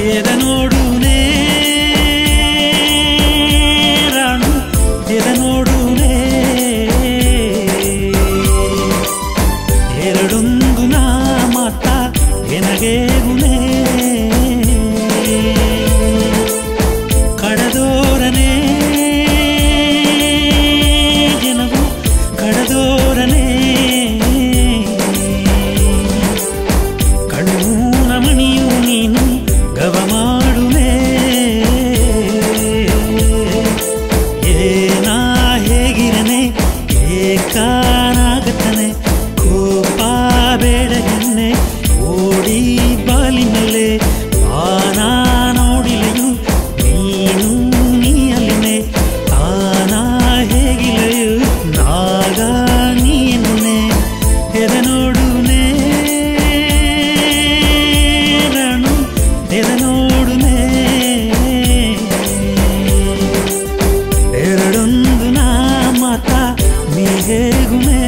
ಎದ ನೋಡುನೇ ರಾಣು ಎದ ನೋಡುನೇ ಎರಡೊಂದು ನಾ ಮಾತ ಎನಗೇಗುನೇ ಕಡದೋರನೇ ಜನವು ಕಡದೋರನೇ ಕಣ್ಣೂನ ಮಣಿಯು ನೀನು ಗವ ಮಾಡುವೆ ಏನಾ ಹೇಗಿರನೆ ಏಕಾನಾಗತನೆ ಕೋಪ ಬೇಡ ಎನ್ನೆ ಓಡಿ ಬಾಲಿನಲೆ ಬಾನ ನೋಡಿಲೆಯು ನೀನು ನೀಯಲಿನೆ ತಾನ ಹೇಗಿಲೆಯು ನಾಗ ನೀನುನೆ ಎದ ನೋಡುನೆ ರಾಣು ಎದ ನೋಡುನೆ ಎರಡೊಂದು ನಾ ಮಾತ ನೀ ಹೇಗುಮೆ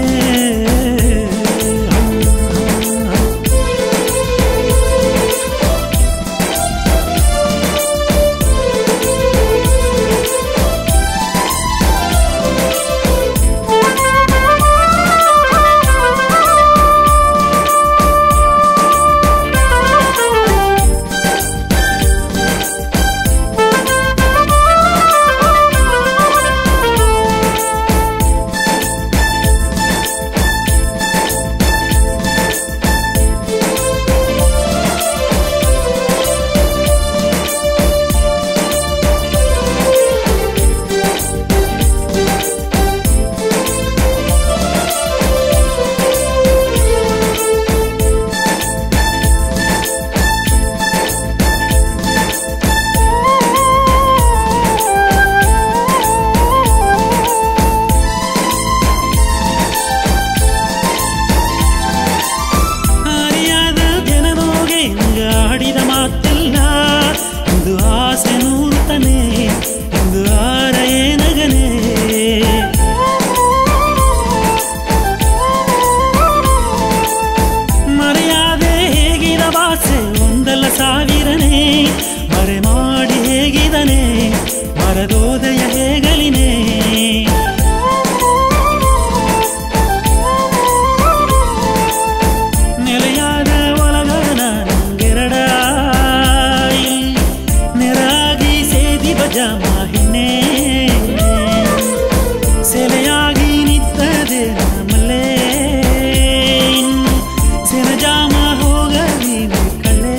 ಆರಿಯಾದ ಜನನೋಗೆ ಆಡಿದ ಮಾತಿಲ್ಲ ಇಂದು ಆಸೆ ನೂರ್ತನೆ ಇಂದು ಆರಯೇ ನಗನೆ ಮರೆಯಾದೆ ಹೇಗಿದ ಭಾಷೆ ಒಂದಲ್ಲ ಸಾವಿರನೇ ಮರೆ ಮಾಡಿ ಹೇಗಿದನೆ ಮರದೋದಯ ಹೇಗಲಿನೇ ನೆಲೆಯಾದ ಒಲಗನ ನಂಗೆರಡ ನೆರಾಗಿ ಸೇದಿ ಬಜ ಮಾಹಿನೆ ಸೆಲೆಯಾಗಿ ನಿಂತದೆ ನಮ್ಮಲ್ಲೇ ಇನ್ನು ಸೆನಜಾಮ ಹೋಗಲಿ ಕಳ್ಳೆ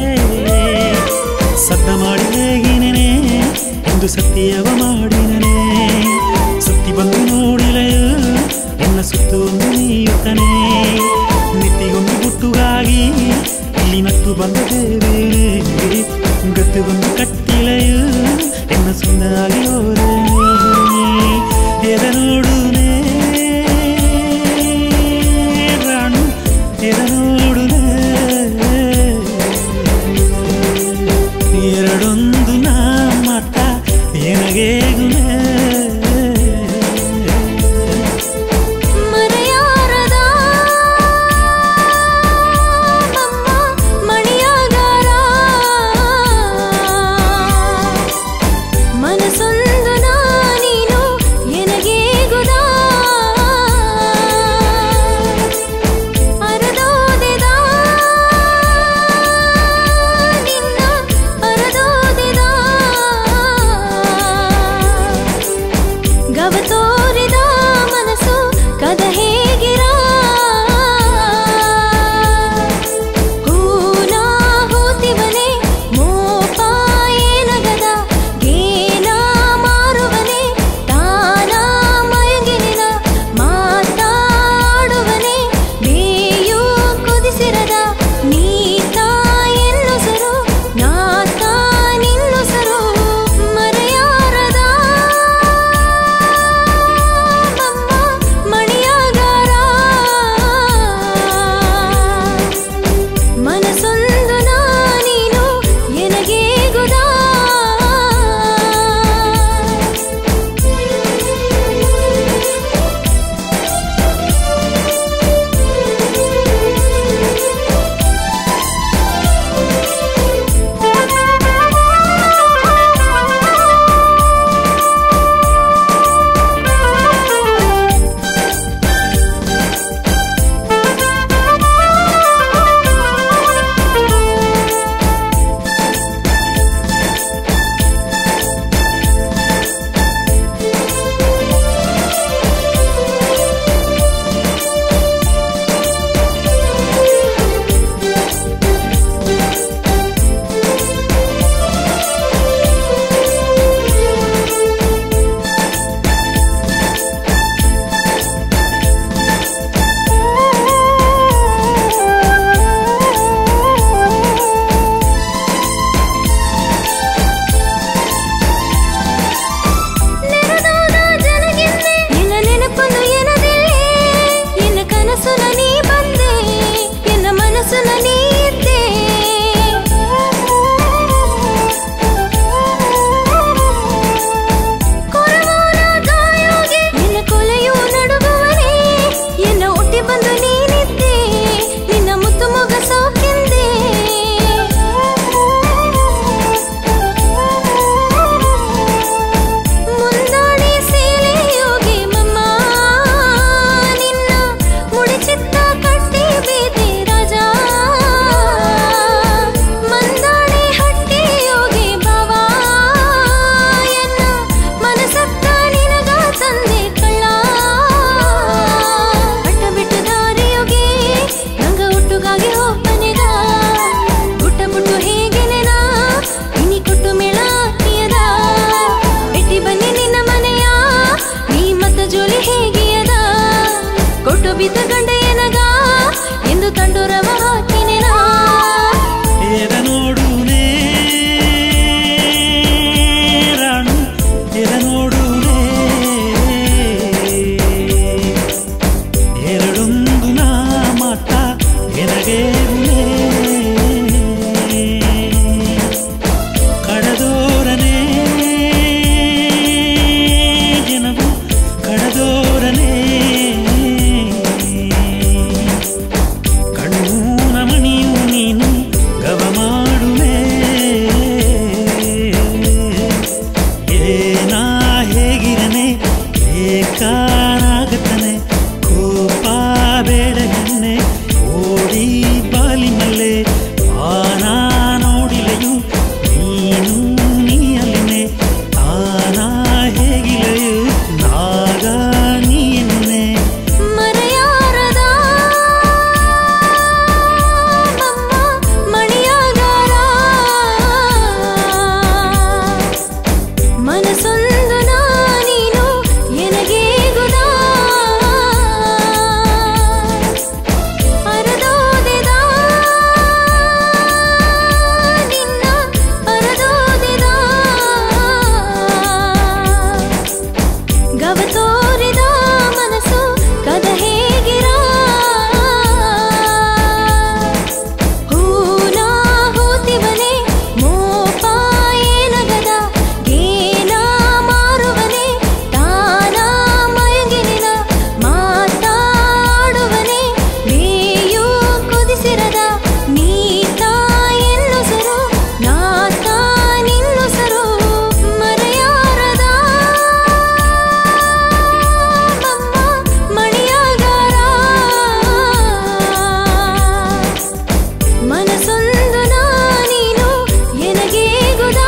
ಸದ್ದ ಮಾಡಿ ಹೇಗಿನೇ ಎಂದು ಸತ್ಯವ ಮಾಡಿನನೆ ಸುತ್ತಿ ಬಂದು ನೋಡಿಲೆಯು ಎನ್ನ ಸುತ್ತು ಒಂದು ನೀಯುತ್ತನೆ ನಿತ್ತಿಗೊಂದು ಗುಟ್ಟುಗಾಗಿ ಇಲ್ಲಿ ನತ್ತು ಬಂದ ದೇವೇನೆ ಗತ್ತು ಒಂದು ಕಟ್ಟಿಲೆಯು ಎನ್ನ ಸುಂದರಾಗಿ ಹೋರೆ ಎದ ನೋಡುನೆ ರಾಣು ಎದ ನೋಡುನೆ ಎರಡೊಂದು ನಾ ಮಾತ ಎನಗೆ ಕೋಪಿತ ಗಂಡ ಎನಗ ಎಂದು ತಂಡೂರವ ಹಾಕಿನೆನಾ ಎದ ನೋಡುನೆ ರಾಣು ಎದ ನೋಡುನೆ ಎರಡೊಂದು ನಾ ಮಾಟ ಎನಗೇರುನೆ ಕಡದೋರನೆ ಜನವು ಕಡದೋರನೆ ಕಣ್ಣೂನ ಮಣಿಯು ನೀನು ಗವ ಮಾಡುವೆ ಏನಾ ಹೇಗಿರನೆ ಏಕಾನಾಗತನೆ ಕೋಪ ಬೇಡ ಎನ್ನೆ ಓಡಿ ಬಾಲಿ ಮಲ್ಲೆ ಪಾನ ನೋಡಿಲೆಯು ನೀನು ನೀಯಲಿನೆ ತಾನ ಹೇಗಿಲೆಯು ನಾಗ ನೀನೆ ಮರೆಯಾರದ ಮಮ್ಮ ಮಣಿಯಾಗಾರ ಮನಸೊಂದು ನಾ ನೀನು ಎನಗೇಗುದ ಅರದೋದೆದ ನಿನ್ನ ಅರದೋದೆದ ಗವ ತೋರಿದ ಮನಸ್ಸು ಕದ ಹೇಗಿರ ಹೂನಾ ಹೂತಿವನೆ ಮೋಪ ಏನಗದ ಗೇನ ಮಾರುವನೆ ತಾನ ಮಯಗಿನಿನ ಮಾತಾಡುವನೆ ಮೇಯು ಕುದಿಸಿರದ ನೀತ ಎನ್ನುಸರು ನಾತ ನಿನ್ನುಸರು ಮರೆಯಾರದ ಮಮ್ಮ ಮಣಿಯಾಗಾರ ಮನಸೊಂದು ನಾ ನೀನು ಎನಗೇಗುದ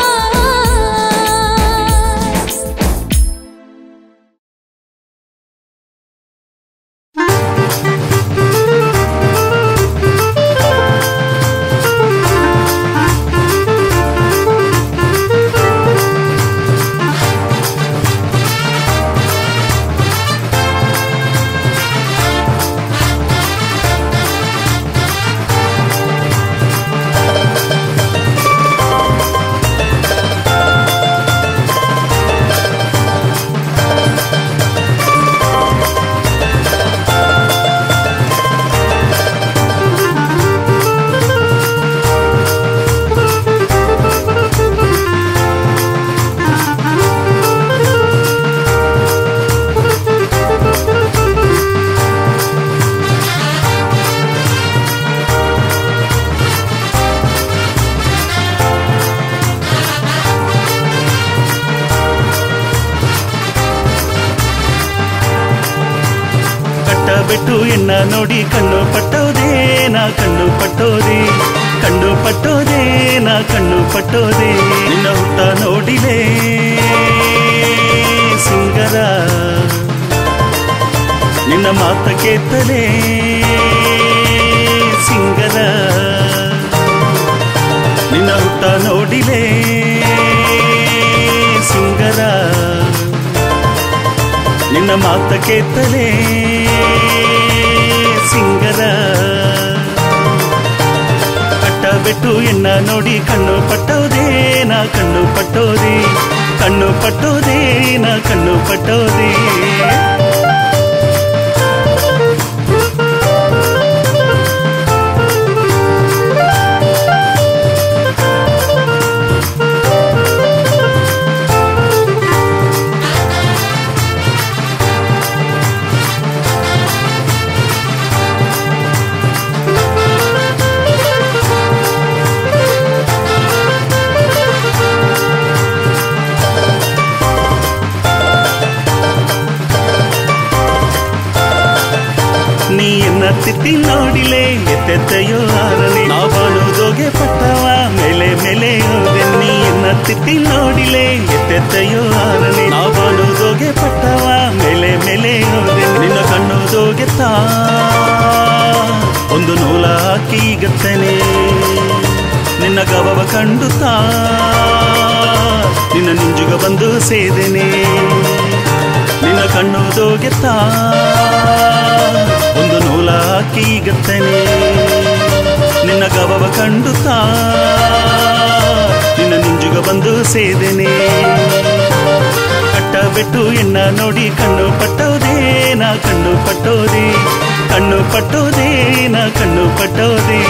ಕಟ್ಟಬಿಟ್ಟು ಎನ್ನ ನೋಡಿ ಕಣ್ಣು ಪಟ್ಟೋದೇ ನಾ ಕಣ್ಣು ಪಟ್ಟೋದೆ ಕಣ್ಣು ಪಟ್ಟೋದೆ ನಾ ಕಣ್ಣು ಪಟ್ಟೋದೆ ನಿನ್ನ ಹುಟ್ಟ ನೋಡಿಲೆ ಸಿಂಗರ ನಿನ್ನ ಮಾತ ಕೇತಲೇ ಸಿಂಗರ ನಿನ್ನ ಹುಟ್ಟ ನೋಡಿಲೆ ಸಿಂಗರ ನಿನ್ನ ಮಾತ ಕೇತಲೇ ಸಿಂಗರ ಕಟ್ಟಬಿಟ್ಟು ಎನ್ನ ನೋಡಿ ಕಣ್ಣು ಪಟ್ಟೋದೇ ನಾ ಕಣ್ಣು ಪಟ್ಟೋದೆ ಕಣ್ಣು ಪಟ್ಟೋದೇ ನಾ ಕಣ್ಣು ಪಟ್ಟೋದೆ ನೀ ಎನ್ನ ತಿತ್ತಿ ನೋಡಿಲೆ ಎತ್ತೆತ್ತೆಯೋ ಆರನೆ ನಾ ಬಾಳುವುದೋಗೆ ಪಟ್ಟವ ಮೇಲೆ ಮೇಲೆ ಹೋದೆ ನೀ ಎನ್ನ ತಿತ್ತಿ ನೋಡಿಲೆ ಎತ್ತೆತ್ತೆಯೋ ಆರನೆ ನಾ ಬಾಳುವುದೋಗೆ ಪಟ್ಟವ ಮೇಲೆ ಮೇಲೆ ಹೋದೆ ನಿನ್ನ ಕಣ್ಣುದೋಗೆ ತಾ ಒಂದು ನೂಲ ಹಾಕಿ ಗತ್ತನೆ ನಿನ್ನ ಗವವ ಕಂಡು ತಾ ನಿನ್ನ ನಿಂಜುಗ ಬಂದು ಸೇದೆನೆ ನಿನ್ನ ಕಣ್ಣುದೋಗೆತ್ತ ಒಂದು ನೂಲ ಹಾಕಿ ಗತ್ತನೆ ನಿನ್ನ ಗವವ ಕಂಡು ತಾ ನಿನ್ನ ನಿಂಜುಗ ಬಂದು ಸೇದೆನೆ ಕಟ್ಟಬಿಟ್ಟು ಎಣ್ಣ ನೋಡಿ ಕಣ್ಣು ಪಟ್ಟೋದೇ ನಾ ಕಣ್ಣು ಪಟ್ಟೋದೆ ಕಣ್ಣು ಪಟ್ಟೋದೇ ನಾ ಕಣ್ಣು ಪಟ್ಟೋದೇ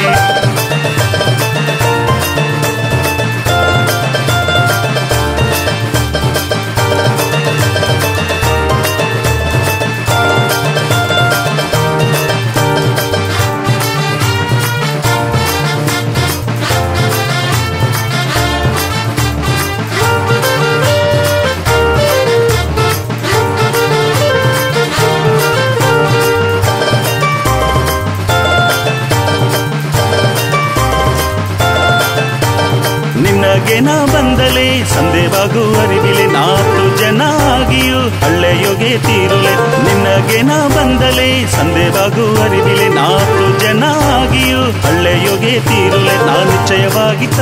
ನಿನ್ನಗೆ ನಾ ಬಂದಲೆ ಸಂದೇವಾಗು ಅರಿವಿಲೆ ನಾತು ಜನ ಆಗಿಯು ಹಳ್ಳೆಯೊಗೆ ತೀರುಲೆ ನಿನ್ನಗೆ ನಾ ಬಂದಲೆ ಸಂದೇವಾಗು ಅರಿವಿಲೆ ನಾತು ಜನ ಆಗಿಯು ಹಳ್ಳೆಯೊಗೆ ತೀರುಲೆ ನಾ ನಿಶ್ಚಯವಾಗಿತ್ತ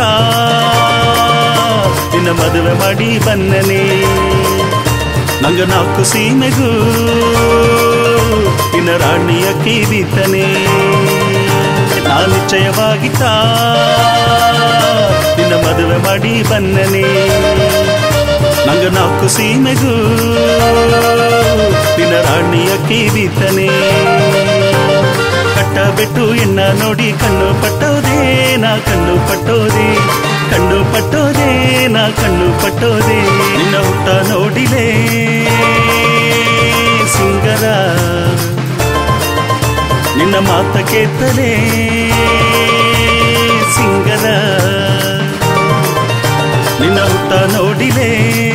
ನಿನ್ನ ಮದುವೆ ಮಾಡಿ ಬನ್ನನೆ ನಂಗ ನಾಲ್ಕು ಸೀಮೆಗೂ ನಿನ್ನ ರಾಣಿಯ ಕಿರಿತನೆ ನಾ ನಿಶ್ಚಯವಾಗಿತ್ತ ನಿನ್ನ ಮದುವೆ ಮಾಡಿ ಬನ್ನನೆ ನಂಗ ನಾಲ್ಕು ಸೀಮೆಗೂ ನಿನ್ನ ರಾಣಿಯ ಕಿರಿತನೆ ಕಟ್ಟಬಿಟ್ಟು ಎಣ್ಣ ನೋಡಿ ಕಣ್ಣು ಪಟ್ಟೋದೇ ನಾ ಕಣ್ಣು ಪಟ್ಟೋದೆ ಕಣ್ಣು ಪಟ್ಟೋದೇ ನಾ ಕಣ್ಣು ಪಟ್ಟೋದೆ ನಿನ್ನ ಹುಟ್ಟ ನೋಡಿಲೇ ಸಿಂಗರ ನಿನ್ನ ಮಾತ ಕೇತಲೇ ಸಿಂಗರ ನಿನ್ನ ಹುಟ್ಟ ನೋಡಿಲೇ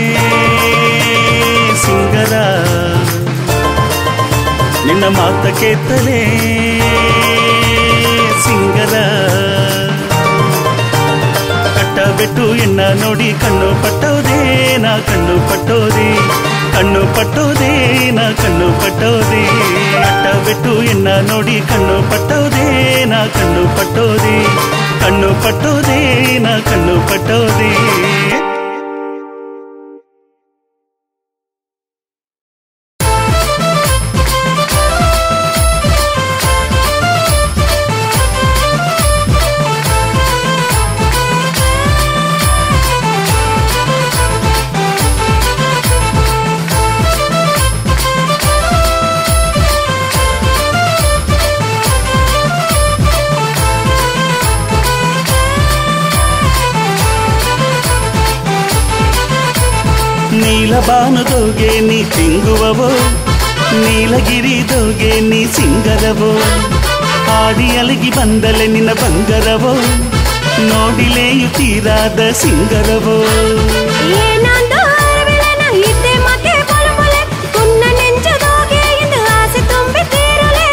ಸಿಂಗರ ನಿನ್ನ ಮಾತ ಕೇತಲೇ ಸಿಂಗರ ಕಟ್ಟಬಿಟ್ಟು ಎಣ್ಣ ನೋಡಿ ಕಣ್ಣು ಪಟ್ಟೋದೇ ನಾ ಕಣ್ಣು ಪಟ್ಟೋದೆ ಕಣ್ಣು ಪಟ್ಟೋದೇ ನಾ ಕಣ್ಣು ಪಟ್ಟೋದೆ ಕಟ್ಟಬಿಟ್ಟು ಎಣ್ಣ ನೋಡಿ ಕಣ್ಣು ಪಟ್ಟೋದೇ ನಾ ಕಣ್ಣು ಪಟ್ಟೋದೆ ಕಣ್ಣು ಪಟ್ಟೋದೇ ನಾ ಕಣ್ಣು ಪಟ್ಟೋದೆ ನೀಲಬಾನುದೋಗೆ ನೀ ತಿಂಗುವವೋ ನೀಲಗಿರಿದೋಗೆ ನೀ ಸಿಂಗರವೋ ಆಡಿ ಅಲಗಿ ಬಂದಲೆ ನಿನ್ನ ಬಂಗರವೋ ನೋಡಿಲೇಯು ತೀರಾದ ಸಿಂಗರವೋ ಏನೊಂದು ಅರಿವಿಲೆನ ಇದ್ದೆ ಮತ್ತೆ ಪೊಲುಪೊಲೆ ಕುನ್ನ ನೆಂಚದೋಗೆ ಎಂದು ಆಸೆ ತುಂಬಿದ್ದೀರಲೇ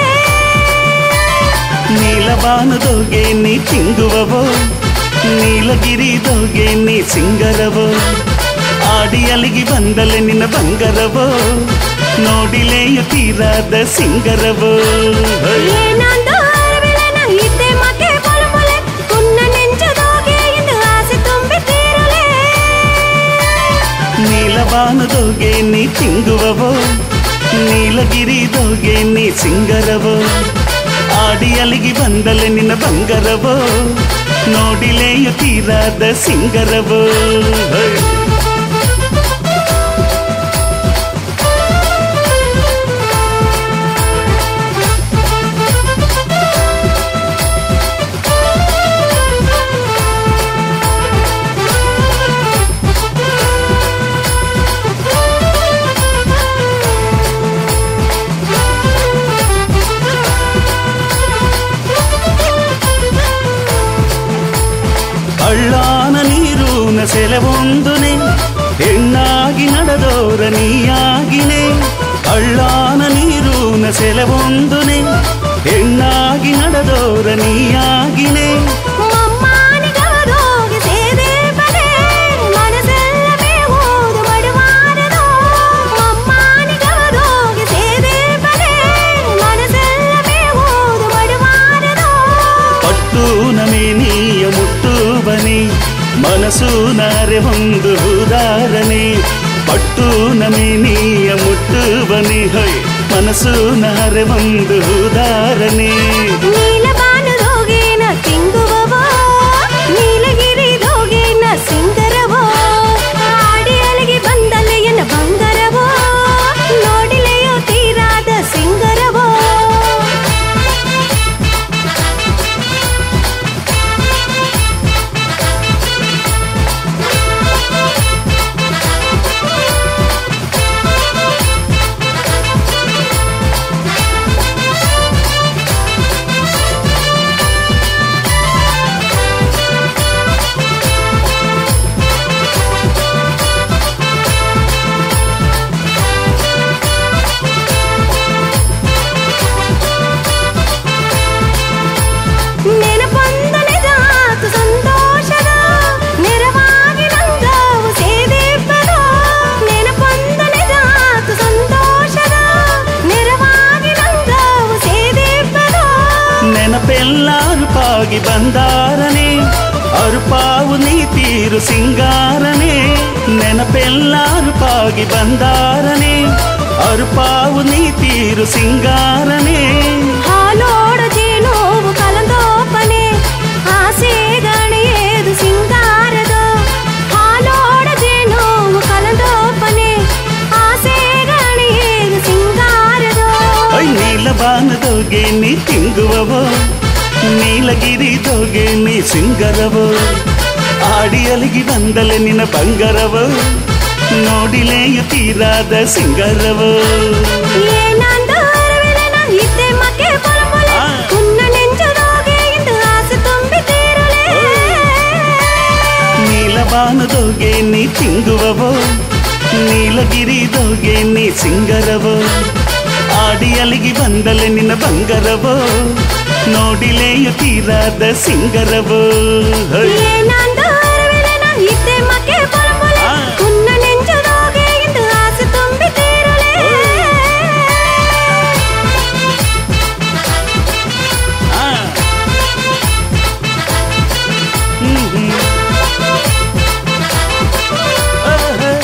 ನೀಲಬಾನುದೋಗೆ ನೀ ತಿಂಗುವವೋ ನೀಲಗಿರಿದೋಗೆ ನೀ ಸಿಂಗರವೋ ಆಡಿ ಅಲಿಗಿ ಬಂದಲೆ ನಿನ್ನ ಬಂಗರವೋ ನೋಡಿಲೇಯು ತೀರಾದ ಸಿಂಗರವೋ ಏನೊಂದು ಅರಿವಿಲೆನ ಇದ್ದೆ ಮತ್ತೆ ಪೊಲುಪೊಲೆ ಕುನ್ನ ನೆಂಚದೋಗೆ ಎಂದು ಆಸೆ ತುಂಬಿದ್ದೀರಲೇ ನೀಲಬಾನುದೋಗೆ ನೀ ತಿಂಗುವವೋ ನೀಲಗಿರಿದೋಗೆ ನೀ ಸಿಂಗರವೋ ಆಡಿ ಅಲಿಗಿ ಬಂದಲೆ ನಿನ್ನ ಬಂಗರವೋ ನೋಡಿಲೇಯು ತೀರಾದ ಸಿಂಗರವೋ ಅಳ್ಳಾನ ನೀರೂನ ಸೆಲೆವೊಂದುನೆ ಹೆಣ್ಣಾಗಿ ನಡೆದೋರ ನೀಯಾಗಿನೆ ಅಳ್ಳಾನ ನೀರೂನ ಸೆಲೆವೊಂದುನೆ ಹೆಣ್ಣಾಗಿ ನಡೆದೋರ ನೀಯಾಗಿನೆ ಮಮ್ಮಾನಿಗವದೋಗೆ ಸೇದೆ ಬಲೆ ಮನಸ್ಸೆಲ್ಲವೇ ಓದು ಮಡುವಾರದೋ ಮಮ್ಮಾನಿಗವದೋಗೆ ಸೇದೆ ಬಲೆ ಮನಸ್ಸೆಲ್ಲವೇ ಓದು ಮಡುವಾರದೋ ಪಟ್ಟು ನಮೆ ನೀಯ ಮುಟ್ಟುವನೆ ಮನಸ್ಸು ನಾರೆ ಒಂದು ಉದಾರನೆ ಪಟ್ಟು ನಮೇನಿಯ ಮುಟ್ಟುವನೆ ಹೊಯ್ ಮನಸ್ಸು ನಹರೆ ಒಂದು ದಾರನೆ ನೀಲಬಾನದೋಗೇನ ತಿಂಗುವವೋ ನೀಲಗಿರಿದೋಗೇನ ಸಿಂಗರವೋ ಆಡಿ ಅಲಿಗೆ ಬಂದಲೆಯನ ಬಂಗರವೋ ನೋಡಿಲೆಯೋ ತೀರಾದ ಸಿಂಗರವೋ ನೆನಪೊಂದನೆ ಜಾತು ಸಂತೋಷದ ನೆರವಾಗಿ ನಂಗವು ಸೇದಿಪ್ಪದ ನೆನಪೊಂದನೆ ಜಾತು ಸಂತೋಷದ ನೆರವಾಗಿ ನಂಗವು ಸೇದಿಪ್ಪದ ನೆನಪೆಲ್ಲ ಅರುಪಾಗಿ ಬಂದಾರನೆ ಅರುಪಾವು ನೀ ತೀರು ಸಿಂಗಾರನೆ ನೆನಪೆಲ್ಲ ಅರುಪಾಗಿ ಬಂದಾರನೆ ಅರುಪಾವು ನೀ ತೀರು ಸಿಂಗಾರನೆ ಹಾಲೋಡ ಜೇನೋವು ಕಲಂದೋಪನೆ ಆಸೆ ಗಣಿಯೇದು ಸಿಂಗಾರದ ಹಾಲೋಡ ಜೇನೋವು ಕಲಂದೋಪನೆ ಆಸೆ ಗಣಿಯೇದು ಸಿಂಗಾರದ ಐ ನೀಲಬಾನದೋಗೆ ನೀ ತಿಂಗುವವೋ ನೀಲಗಿರಿದೋಗೆ ನೀ ಸಿಂಗರವೋ ಆಡಿ ಅಲಿಗಿ ಬಂದಲೆ ನಿನ್ನ ಬಂಗರವೋ ನೋಡಿಲೆಯು ತೀರಾದ ಸಿಂಗರವೋ ಏನಂದ ಅರಿವಿನ ಇದ್ದೆ ಮಕ್ಕೆ ಪೊಲಪೊಲೆ ಆ. ಉನ್ನ ನೆಂಚದೋಗೆ ಇಂದು ಆಸೆ ತುಂಬಿತೀರಲೇ ನೀಲಬಾನದೋಗೆ ನೀ ತಿಂಗುವವೋ ನೀಲಗಿರಿದೋಗೆ ನೀ ಸಿಂಗರವೋ ಆಡಿ ಅಲಿಗಿ ಬಂದಲೆ ನಿನ್ನ ಬಂಗರವೋ ನೋಡಿಲೆಯು ತೀರಾದ ಸಿಂಗರವೋ ಹೈ. ಏನಂದ ಅರಿವಿನ ಇದ್ದೆ ಮಕ್ಕೆ ಪೊಲಪೊಲೆ ಆ. ಉನ್ನ ನೆಂಚದೋಗೆ ಇಂದು ಆಸೆ ತುಂಬಿತೀರಲೇ ಆ. ಹ್ಮ್ ಹ್ಮ್. ಆಹಾ.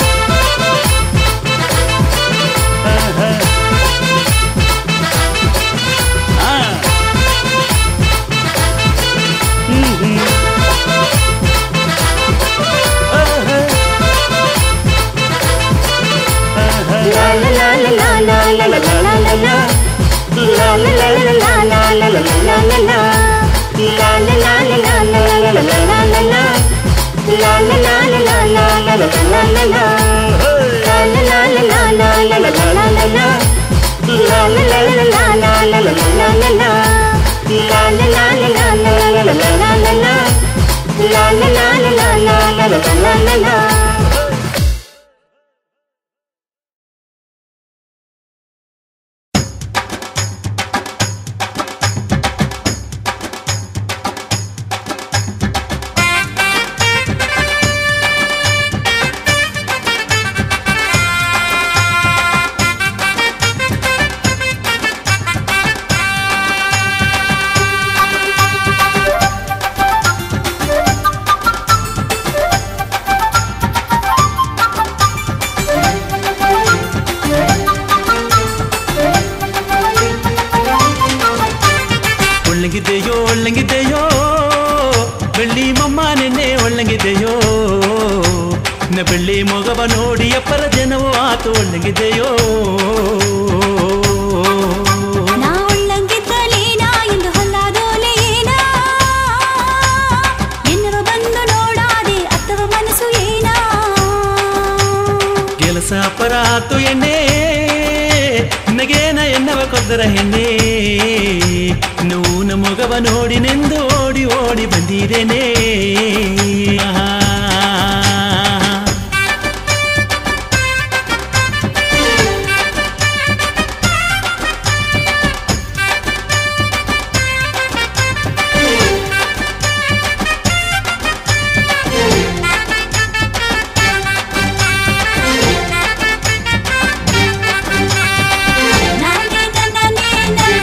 ಆಹಾ. ಆ. ಹ್ಮ್ ಹ್ಮ್. ಆಹಾ. ಆಹಾ. ಲಾ ಲಾ ಲಾ ಲಾ ಲಾ ಲಾ ಲಾ ಲಾ ಲಾ ಲಾ ಲಾ. ಲಾ ಲಾ ಲಾ ಲಾ ಲಾ ಲಾ ಲಾ ಲಾ ಲಾ ಲಾ ಲಾ. ಲಾ ಲಾ ಲಾ ಲಾ ಲಾ ಲಾ ಲಾ ಲಾ ಲಾ ಲಾ ಲಾ. ಲಾ ಲಾ ಲಾ ಲಾ ಲಾ ಲಾ ಲಾ ಲಾ ಲಾ ಲಾ ಲಾ. ಲಾ ಲಾ ಲಾ ಲಾ ಲಾ ಲಾ ಲಾ ಲಾ ಲಾ ಲಾ ಲಾ. ಲಾ ಲಾ ಲಾ ಲಾ ಲಾ ಲಾ ಲಾ ಲಾ ಲಾ ಲಾ ಲಾ. ಲಾ ಲಾ ಲಾ ಲಾ ಲಾ ಲಾ ಲಾ ಲಾ ಲಾ ಲಾ ಲಾ. ಲಾ ಲಾ ಲಾ ಲಾ ಲಾ ಲಾ ಲಾ ಲಾ ಲಾ ಲಾ. ಒಳ್ಳಂಗಿದೆಯೋ ಒಳ್ಳಂಗಿದೆಯೋ ಬೆಳ್ಳಿ ಮಮ್ಮ ನೆನ್ನೆ ಒಳ್ಳಂಗಿದೆಯೋ ನ ಬೆಳ್ಳಿ ಮೊಗವ ನೋಡಿ ಅಪ್ಪರ ಜನವೋ ಆತು ಒಳ್ಳಂಗಿದೆಯೋ ನಾ ಉಳ್ಳಂಗಿದ್ದಲೇನಾ ಎಂದು ಹೊಲ್ಲಾದೋಲೆ ಏನಾ ಎನ್ನವ ಬಂದು ನೋಡಾದೆ ಅಥವಾ ಮನಸ್ಸು ಏನಾ ಕೆಲಸ ಅಪ್ಪರ ಆತು ಎಣ್ಣೆ ನಗೇನ ಎನ್ನವ ಕೊದ್ದರ ಹೆಣ್ಣೆ ನೂನ ಮೊಗವ ನೋಡಿ ನೆಂದು ಓಡಿ ಓಡಿ ಬಂದಿದ್ದೇನೆ ನಾನೇ ನನ್ನನೇ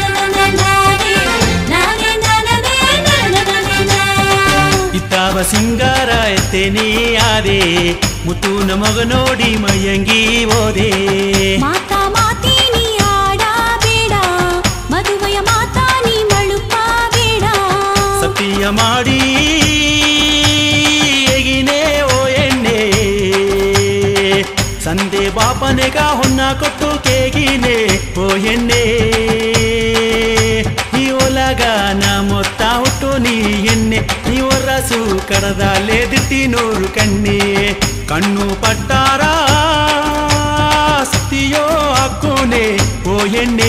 ನನ್ನನನನಾದೆ. ನಾನೇ ನನ್ನನೇ ನನ್ನನನನಾ. ಇತ್ತಾವ ಸಿಂಗ ಬಂಗಾರ ಎತ್ತೇನಿ ಆದೆ ಮುತ್ತುನ ಮಗ ನೋಡಿ ಮಯಂಗಿ ಓದೆ ಮಾತಾ ಮಾತೀನಿ ಆಡಬೇಡ ಮದುವೆಯ ಮಾತಾ ನೀ ಮಳುಪಾಬೇಡ ಸತ್ಯ ಮಾಡಿ ಎಗಿನೇ ಓ ಎಣ್ಣೆ ಸಂದೆ ಬಾಪನೆಗ ಹೊನ್ನ ಕೊಟ್ಟು ಕೇಗಿನೆ ಓ ಎಣ್ಣೆ ನೀ ಒಲಗ ನಾ ಮೊತ್ತ ಹುಟ್ಟು ನೀ ಎಣ್ಣೆ ನೀ ಒರ್ರಸು ಕಡದಲ್ಲೇ ದಿಟ್ಟಿ ನೂರು ಕಣ್ಣೆ ಕಣ್ಣು ಪಟ್ಟಾರ ಸತಿಯೋ ಹಾಕೋನೆ ಓ ಎಣ್ಣೆ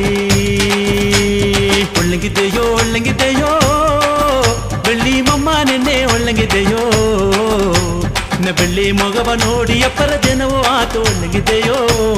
ಒಳ್ಳಂಗಿದೆಯೋ ಒಳ್ಳಂಗಿದೆಯೋ ಬೆಳ್ಳಿ ಮಮ್ಮ ನೆನ್ನೆ ಒಳ್ಳಂಗಿದೆಯೋ ನ ಬೆಳ್ಳಿ ಮೊಗವ ನೋಡಿ ಅಪ್ಪರ ಜನವು ಆತು ಒಳ್ಳಂಗಿದೆಯೋ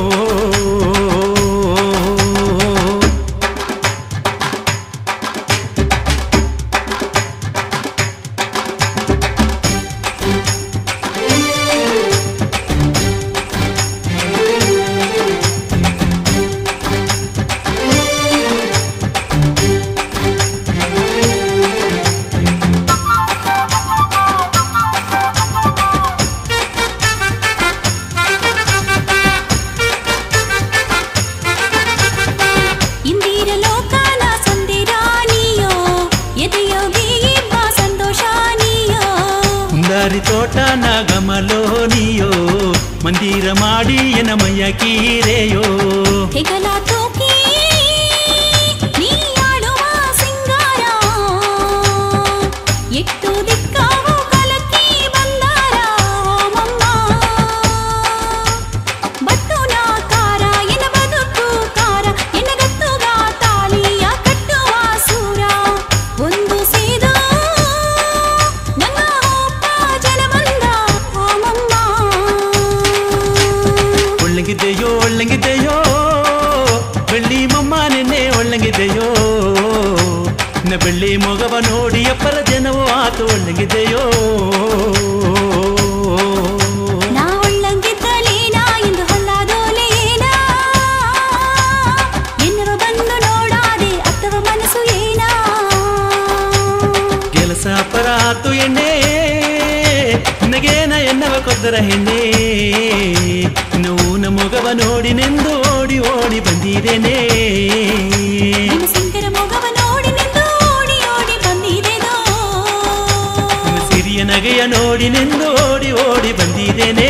ಇಂದಿರ ಲೋಕನ ಸಂದಿರಾನಿಯೋ ಎದೆಯೋಗಿ ಇಬ್ಬ ಸಂತೋಷ ನೀಯೋ ಕುಂದಾರಿ ತೋಟ ನಾಗಮಲೋ ನೀಯೋ ಮಂದಿರ ಮಾಡಿ ಎನ ಮಯ್ಯ ಕೀರೆಯೋ ಹೆಗಲ ತೂಕಿ ನೀ ಆಡುವ ಸಿಂಗಾರ ಎಟ್ಟು ದಿಕ್ಕಾವು ಕಲಕಿ ಬಂದಾರ ಮಮ್ಮ ಬತ್ತು ನಾಕಾರ ಎನ ಬದುಕು ಕಾರ ಎನ ಗತ್ತುಗ ತಾಳಿಯ ಕಟ್ಟುವ ಸೂರ ಒಂದು ಸೇದ ನನ್ನ ಒಪ್ಪ ಜನಮಂದ ಮಮ್ಮ ಒಳ್ಳಂಗಿದೆಯೋ ಒಳ್ಳಂಗಿದೆಯೋ ಬೆಳ್ಳಿ ಮಮ್ಮ ನೆನ್ನೆ ಒಳ್ಳಂಗಿದೆಯೋ ನ ಬೆಳ್ಳಿ ಮೊಗವ ನೋಡಿ ಅಪ್ಪರ ಜನವು ಆತು ಒಳ್ಳಂಗಿದೆಯೋ ನಾ ಒಳ್ಳಂಗಿದ್ದಲೇನ ಎಂದು ಹೊಲ್ಲಾದೋಲೇನ ಎನ್ನರು ಬಂದು ನೋಡಾದೆ ಅಥವಾ ಮನಸ್ಸು ಏನ ಕೆಲಸ ಅಪ್ಪರ ಆತು ಎಣ್ಣೆ ನಗೇನ ಎನ್ನವ ಕೊದ್ದರ ಹೆಣ್ಣೆ ನೋನ ಮೊಗವ ನೋಡಿ ನೆಂದು ಓಡಿ ಓಡಿ ಬಂದಿದ್ದೇನೆ ನಿನ್ನ ಸಿಂಗರ ಮೊಗವ ನೋಡಿ ನಿಂದು ಓಡಿ ಓಡಿ ಬಂದಿದೆನೋ ನಿನ್ನ ಸಿರಿಯ ನಗೆಯ ನೋಡಿ ನೆಂದು ಓಡಿ ಓಡಿ ಬಂದಿದ್ದೇನೆ